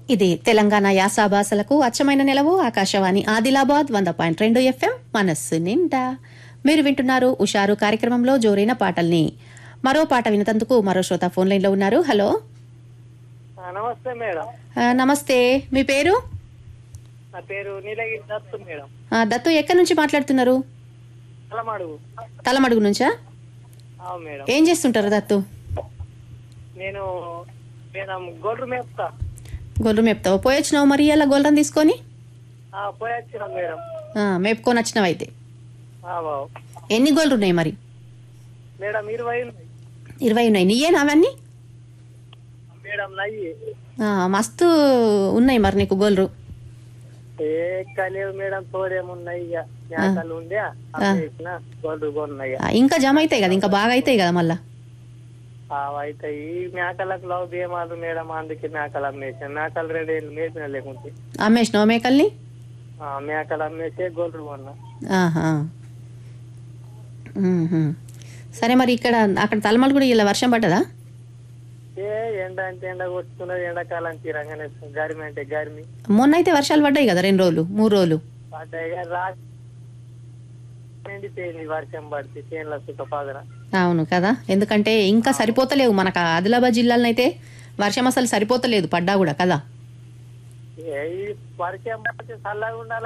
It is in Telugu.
ఇది తెలంగాణ యాస భాషలకు అచ్చమైన నిలవు ఆకాశవాణి ఆదిలాబాద్ వంద పాయింట్ రెండు ఎఫ్ఎం మనస్సు నిండా మీరు వింటున్నారు ఉషారు కార్యక్రమంలో జోరైన పాటల్ని మరో పాట వినతందుకు మరో శ్రోత ఫోన్ లైన్లో ఉన్నారు హలో ఆ, నమస్తే మేడం ఆ, నమస్తే మీ పేరు నా పేరు నీలగిరి దత్తు మేడం ఆ, దత్తు ఎక్కడి నుంచి మాట్లాడుతున్నారు అలమడుగు తలమడుగు నుంచా అవును మేడం ఏం చేస్తుంటారు దత్తు నేను మేడం గొడ్రు మేపుతా గొర్రె మేపుతావు పోయొచ్చినావు మరి ఇలా గొర్రెని తీసుకొని ఆ, పోయి వచ్చినాం మేడం ఆ, మేపుకొని వచ్చినావు అయితే ఆ, బావు ఎన్ని గొర్రెలు ఉన్నాయి మరి మేడం ఇరవై ఉన్నాయి. ఇరవై ఉన్నాయి నీయేనా అవన్నీ మేడం నయ్యి ఆ, మస్తు ఉన్నాయి మరి నీకు గొర్రెలు ఏ లేవు మేడం తోడేమున్నాయి ఇక మేకలు ఉండే అమ్మేసిన గొడ్రు కొన్నాయి ఆ, ఇంకా జమ అవుతాయి కదా ఇంకా బాగా అవుతాయి కదా మళ్ళా అయితే ఈ మేకలకు లవ్ భీమాలు మేడం అందుకే మేకలు అమ్మేసాను మేకలు రెండు ఏళ్ళు మేపిన లేకుంటే అమ్మేసినావు మేకల్ని ఆ, మేకలు అమ్మేసే గొడ్రు కొన్నా ఆహా మ్మ్హ్మ్. సరే మరి ఇక్కడ అక్కడ తలమలు కూడా ఇలా వర్షం పడ్డదా ఏ ఎండ అంటే ఎండ కొట్టుకున్నది ఎండాకాలం తీరంగానే గరిమి అంటే గరిమి మొన్న అయితే వర్షాలు పడ్డాయి కదా రెండు రోజులు మూడు రోజులు పడ్డాయి కానీ రా ఎండిపోయింది వర్షం పడితే చేనుల సుఖ పాదన అవును కదా ఎందుకంటే ఇంకా సరిపోతలేవు మనకు ఆదిలాబాద్ జిల్లాలో అయితే వర్షం అసలు సరిపోతలేదు పడ్డా కూడా కదా ఏ ఈ వర్షం పడితే చల్లగా ఉండాలి